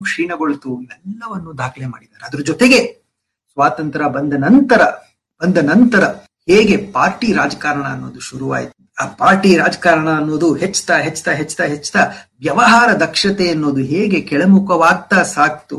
ಕ್ಷೀಣಗೊಳ್ತು ಇವೆಲ್ಲವನ್ನು ದಾಖಲೆ ಮಾಡಿದ್ದಾರೆ ಅದ್ರ ಜೊತೆಗೆ ಸ್ವಾತಂತ್ರ್ಯ ಬಂದ ನಂತರ ಬಂದ ನಂತರ ಹೇಗೆ ಪಾರ್ಟಿ ರಾಜಕಾರಣ ಅನ್ನೋದು ಶುರುವಾಯಿತು ಆ ಪಾರ್ಟಿ ರಾಜಕಾರಣ ಅನ್ನೋದು ಹೆಚ್ಚುತ್ತಾ ಹೆಚ್ಚುತ್ತಾ ಹೆಚ್ಚುತ್ತಾ ಹೆಚ್ಚುತ್ತಾ ವ್ಯವಹಾರ ದಕ್ಷತೆ ಅನ್ನೋದು ಹೇಗೆ ಕೆಳಮುಖವಾಗ್ತಾ ಸಾಕ್ತು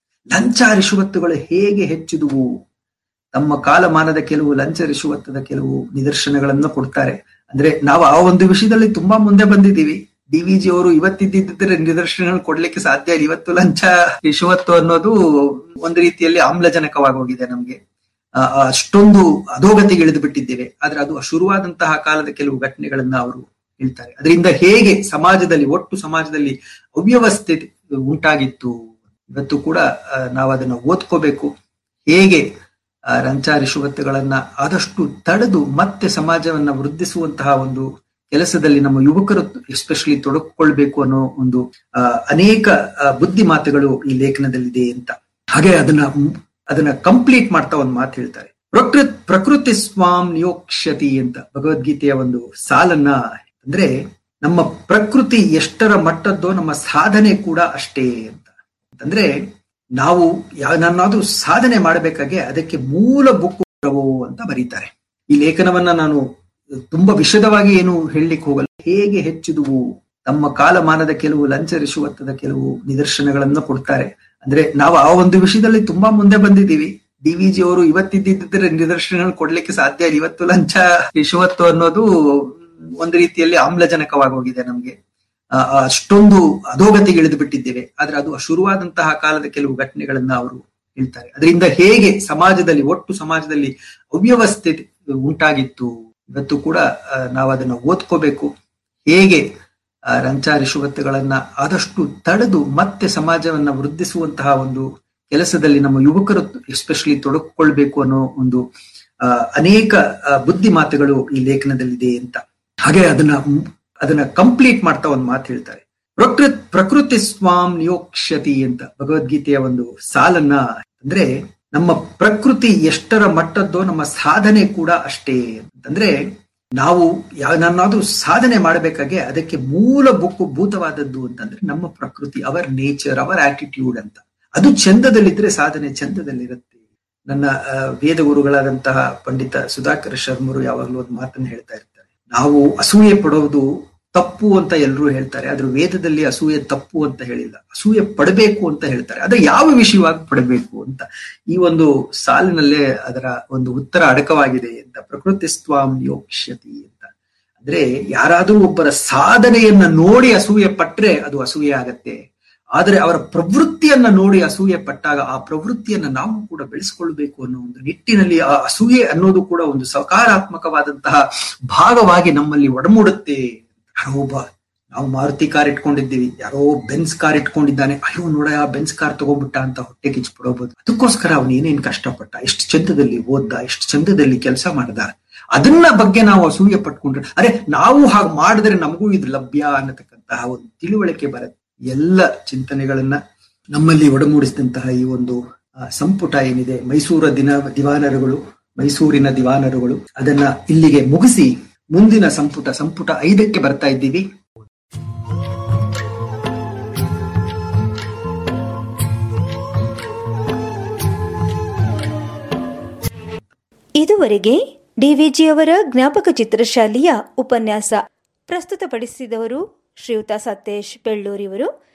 ಲಂಚ ರಿಷವತ್ತುಗಳು ಹೇಗೆ ಹೆಚ್ಚಿದುವು ತಮ್ಮ ಕಾಲಮಾನದ ಕೆಲವು ಲಂಚ ರಿಷವತ್ತದ ಕೆಲವು ನಿದರ್ಶನಗಳನ್ನು ಕೊಡ್ತಾರೆ ಅಂದ್ರೆ ನಾವು ಆ ಒಂದು ವಿಷಯದಲ್ಲಿ ತುಂಬಾ ಮುಂದೆ ಬಂದಿದ್ದೀವಿ ಡಿ ವಿ ಜಿ ಅವರು ಇವತ್ತಿದ್ದಿದ್ರೆ ನಿದರ್ಶನಗಳು ಕೊಡ್ಲಿಕ್ಕೆ ಸಾಧ್ಯ ಇಲ್ಲ ಇವತ್ತು ಲಂಚ ರಿಷವತ್ತು ಅನ್ನೋದು ಒಂದು ರೀತಿಯಲ್ಲಿ ಆಮ್ಲಜನಕವಾಗಿ ಹೋಗಿದೆ ನಮ್ಗೆ ಅಷ್ಟೊಂದು ಅಧೋಗತಿಗೆ ಇಳಿದು ಬಿಟ್ಟಿದ್ದೇವೆ ಆದ್ರೆ ಅದು ಶುರುವಾದಂತಹ ಕಾಲದ ಕೆಲವು ಘಟನೆಗಳನ್ನ ಅವರು ಹೇಳ್ತಾರೆ ಅದರಿಂದ ಹೇಗೆ ಸಮಾಜದಲ್ಲಿ ಒಟ್ಟು ಸಮಾಜದಲ್ಲಿ ಅವ್ಯವಸ್ಥೆ ಉಂಟಾಗಿತ್ತು ಇವತ್ತು ಕೂಡ ನಾವು ಅದನ್ನ ಓದ್ಕೋಬೇಕು ಹೇಗೆ ರಂಚ ರಿಷವತ್ತುಗಳನ್ನ ಆದಷ್ಟು ತಡೆದು ಮತ್ತೆ ಸಮಾಜವನ್ನ ವೃದ್ಧಿಸುವಂತಹ ಒಂದು ಕೆಲಸದಲ್ಲಿ ನಮ್ಮ ಯುವಕರು ಎಸ್ಪೆಷಲಿ ತೊಡಗಿಕೊಳ್ಬೇಕು ಅನ್ನೋ ಒಂದು ಅನೇಕ ಬುದ್ಧಿ ಮಾತುಗಳು ಈ ಲೇಖನದಲ್ಲಿದೆ ಅಂತ ಹಾಗೆ ಅದನ್ನ ಅದನ್ನ ಕಂಪ್ಲೀಟ್ ಮಾಡ್ತಾ ಒಂದು ಮಾತು ಹೇಳ್ತಾರೆ ಪ್ರಕೃತ್ ಪ್ರಕೃತಿ ಸ್ವಾಮ್ ನಿಯೋಕ್ಷತಿ ಅಂತ ಭಗವದ್ಗೀತೆಯ ಒಂದು ಸಾಲನ್ನ ಅಂದ್ರೆ ನಮ್ಮ ಪ್ರಕೃತಿ ಎಷ್ಟರ ಮಟ್ಟದ್ದೋ ನಮ್ಮ ಸಾಧನೆ ಕೂಡ ಅಷ್ಟೇ ಅಂತ ಅಂದ್ರೆ ನಾವು ನನ್ನಾದ್ರೂ ಸಾಧನೆ ಮಾಡಬೇಕಾಗೆ ಅದಕ್ಕೆ ಮೂಲ ಬುಕ್ಕು ಅಂತ ಬರೀತಾರೆ ಈ ಲೇಖನವನ್ನ ನಾನು ತುಂಬಾ ವಿಶದವಾಗಿ ಏನು ಹೇಳಲಿಕ್ಕೆ ಹೋಗಲ್ಲ ಹೇಗೆ ಹೆಚ್ಚಿದುವು ತಮ್ಮ ಕಾಲಮಾನದ ಕೆಲವು ಲಂಚ ರಿಷವತ್ತದ ಕೆಲವು ನಿದರ್ಶನಗಳನ್ನು ಕೊಡ್ತಾರೆ ಅಂದ್ರೆ ನಾವು ಆ ಒಂದು ವಿಷಯದಲ್ಲಿ ತುಂಬಾ ಮುಂದೆ ಬಂದಿದ್ದೀವಿ ಡಿ ವಿ ಜಿ ಅವರು ಇವತ್ತಿದ್ದಿದ್ರೆ ನಿದರ್ಶನಗಳು ಕೊಡ್ಲಿಕ್ಕೆ ಸಾಧ್ಯ ಇಲ್ಲ ಇವತ್ತು ಲಂಚ ರಿಷವತ್ತು ಅನ್ನೋದು ಒಂದು ರೀತಿಯಲ್ಲಿ ಆಮ್ಲಜನಕವಾಗಿ ಹೋಗಿದೆ ನಮ್ಗೆ ಅಷ್ಟೊಂದು ಅಧೋಗತಿಗೆ ಇಳಿದು ಬಿಟ್ಟಿದ್ದೇವೆ ಆದ್ರೆ ಅದು ಶುರುವಾದಂತಹ ಕಾಲದ ಕೆಲವು ಘಟನೆಗಳನ್ನ ಅವರು ಹೇಳ್ತಾರೆ ಅದರಿಂದ ಹೇಗೆ ಸಮಾಜದಲ್ಲಿ ಒಟ್ಟು ಸಮಾಜದಲ್ಲಿ ಅವ್ಯವಸ್ಥೆ ಉಂಟಾಗಿತ್ತು ಇವತ್ತು ಕೂಡ ನಾವು ಅದನ್ನ ಓದ್ಕೋಬೇಕು ಹೇಗೆ ರಂಚ ರಿಷವತ್ತುಗಳನ್ನ ಆದಷ್ಟು ತಡೆದು ಮತ್ತೆ ಸಮಾಜವನ್ನ ವೃದ್ಧಿಸುವಂತಹ ಒಂದು ಕೆಲಸದಲ್ಲಿ ನಮ್ಮ ಯುವಕರು ಎಸ್ಪೆಷಲಿ ತೊಡಗಿಕೊಳ್ಬೇಕು ಅನ್ನೋ ಒಂದು ಅನೇಕ ಬುದ್ಧಿ ಮಾತುಗಳು ಈ ಲೇಖನದಲ್ಲಿದೆ ಅಂತ ಹಾಗೆ ಅದನ್ನ ಅದನ್ನ ಕಂಪ್ಲೀಟ್ ಮಾಡ್ತಾ ಒಂದು ಮಾತು ಹೇಳ್ತಾರೆ ಪ್ರಕೃತ್ ಪ್ರಕೃತಿ ಸ್ವಾಮ್ ನಿಯೋಕ್ಷತಿ ಅಂತ ಭಗವದ್ಗೀತೆಯ ಒಂದು ಸಾಲನ್ನ ಅಂದ್ರೆ ನಮ್ಮ ಪ್ರಕೃತಿ ಎಷ್ಟರ ಮಟ್ಟದ್ದೋ ನಮ್ಮ ಸಾಧನೆ ಕೂಡ ಅಷ್ಟೇ ಅಂತಂದ್ರೆ ನಾವು ನನ್ನಾದ್ರೂ ಸಾಧನೆ ಮಾಡಬೇಕಾಗೆ ಅದಕ್ಕೆ ಮೂಲ ಬುಕ್ಕು ಭೂತವಾದದ್ದು ಅಂತಂದ್ರೆ ನಮ್ಮ ಪ್ರಕೃತಿ ಅವರ್ ನೇಚರ್ ಅವರ್ ಆಟಿಟ್ಯೂಡ್ ಅಂತ ಅದು ಚಂದದಲ್ಲಿದ್ರೆ ಸಾಧನೆ ಚಂದದಲ್ಲಿರುತ್ತೆ ನನ್ನ ವೇದ ಗುರುಗಳಾದಂತಹ ಪಂಡಿತ ಸುಧಾಕರ್ ಶರ್ಮರು ಯಾವಾಗಲೂ ಒಂದು ಮಾತನ್ನು ಹೇಳ್ತಾ ಇರ್ತಾರೆ ನಾವು ಅಸೂಯೆ ಪಡೋದು ತಪ್ಪು ಅಂತ ಎಲ್ಲರೂ ಹೇಳ್ತಾರೆ ಆದ್ರೆ ವೇದದಲ್ಲಿ ಅಸೂಯೆ ತಪ್ಪು ಅಂತ ಹೇಳಿಲ್ಲ ಅಸೂಯೆ ಪಡಬೇಕು ಅಂತ ಹೇಳ್ತಾರೆ ಅದ ಯಾವ ವಿಷಯವಾಗಿ ಪಡಬೇಕು ಅಂತ ಈ ಒಂದು ಸಾಲಿನಲ್ಲೇ ಅದರ ಒಂದು ಉತ್ತರ ಅಡಕವಾಗಿದೆ ಅಂತ ಪ್ರಕೃತಿ ಸ್ವಾಮ್ ಯೋಕ್ಷ್ಯತಿ ಅಂತ ಅಂದ್ರೆ ಯಾರಾದ್ರೂ ಒಬ್ಬರ ಸಾಧನೆಯನ್ನ ನೋಡಿ ಅಸೂಯೆ ಪಟ್ರೆ ಅದು ಅಸೂಯೆ ಆಗತ್ತೆ ಆದರೆ ಅವರ ಪ್ರವೃತ್ತಿಯನ್ನ ನೋಡಿ ಅಸೂಯೆ ಪಟ್ಟಾಗ ಆ ಪ್ರವೃತ್ತಿಯನ್ನ ನಾವು ಕೂಡ ಬೆಳೆಸ್ಕೊಳ್ಬೇಕು ಅನ್ನೋ ಒಂದು ನಿಟ್ಟಿನಲ್ಲಿ ಆ ಅಸೂಯೆ ಅನ್ನೋದು ಕೂಡ ಒಂದು ಸಕಾರಾತ್ಮಕವಾದಂತಹ ಭಾಗವಾಗಿ ನಮ್ಮಲ್ಲಿ ಒಡಮೂಡುತ್ತೆ ಯಾರೋ ಒಬ್ಬ ನಾವು ಮಾರುತಿ ಕಾರ್ ಇಟ್ಕೊಂಡಿದ್ದೀವಿ ಯಾರೋ ಬೆನ್ಸ್ ಕಾರ್ ಇಟ್ಕೊಂಡಿದ್ದಾನೆ ಅಯ್ಯೋ ನೋಡ ಆ ಬೆನ್ಸ್ ಕಾರ್ ತಗೊಂಡ್ಬಿಟ್ಟ ಅಂತ ಹೊಟ್ಟೆ ಕಿಚ್ಚು ಪಡೋಬಹುದು ಅದಕ್ಕೋಸ್ಕರ ಅವನು ಏನೇನ್ ಕಷ್ಟಪಟ್ಟ ಎಷ್ಟು ಚಂದದಲ್ಲಿ ಓದ್ದ ಎಷ್ಟು ಚಂದದಲ್ಲಿ ಕೆಲಸ ಮಾಡ್ದ ಅದನ್ನ ಬಗ್ಗೆ ನಾವು ಅಸೂಯೆ ಪಟ್ಕೊಂಡ್ರೆ ಅರೆ ನಾವು ಹಾಗೆ ಮಾಡಿದ್ರೆ ನಮಗೂ ಇದು ಲಭ್ಯ ಅನ್ನತಕ್ಕಂತಹ ಒಂದು ತಿಳುವಳಿಕೆ ಬರುತ್ತೆ ಎಲ್ಲ ಚಿಂತನೆಗಳನ್ನ ನಮ್ಮಲ್ಲಿ ಒಡಮೂಡಿಸಿದಂತಹ ಈ ಒಂದು ಸಂಪುಟ ಏನಿದೆ ಮೈಸೂರ ದಿನ ದಿವಾನರುಗಳು ಮೈಸೂರಿನ ದಿವಾನರುಗಳು ಅದನ್ನ ಇಲ್ಲಿಗೆ ಮುಗಿಸಿ ಮುಂದಿನ ಸಂಪುಟ ಸಂಪುಟ ಐದಕ್ಕೆ ಬರ್ತಾ ಇದ್ದೀವಿ ಇದುವರೆಗೆ ಡಿವಿಜಿಯವರ ಜ್ಞಾಪಕ ಚಿತ್ರಶಾಲೆಯ ಉಪನ್ಯಾಸ ಪ್ರಸ್ತುತಪಡಿಸಿದವರು ಶ್ರೀಯುತ ಸತೇಶ್ ಬೆಳ್ಳೂರಿವರು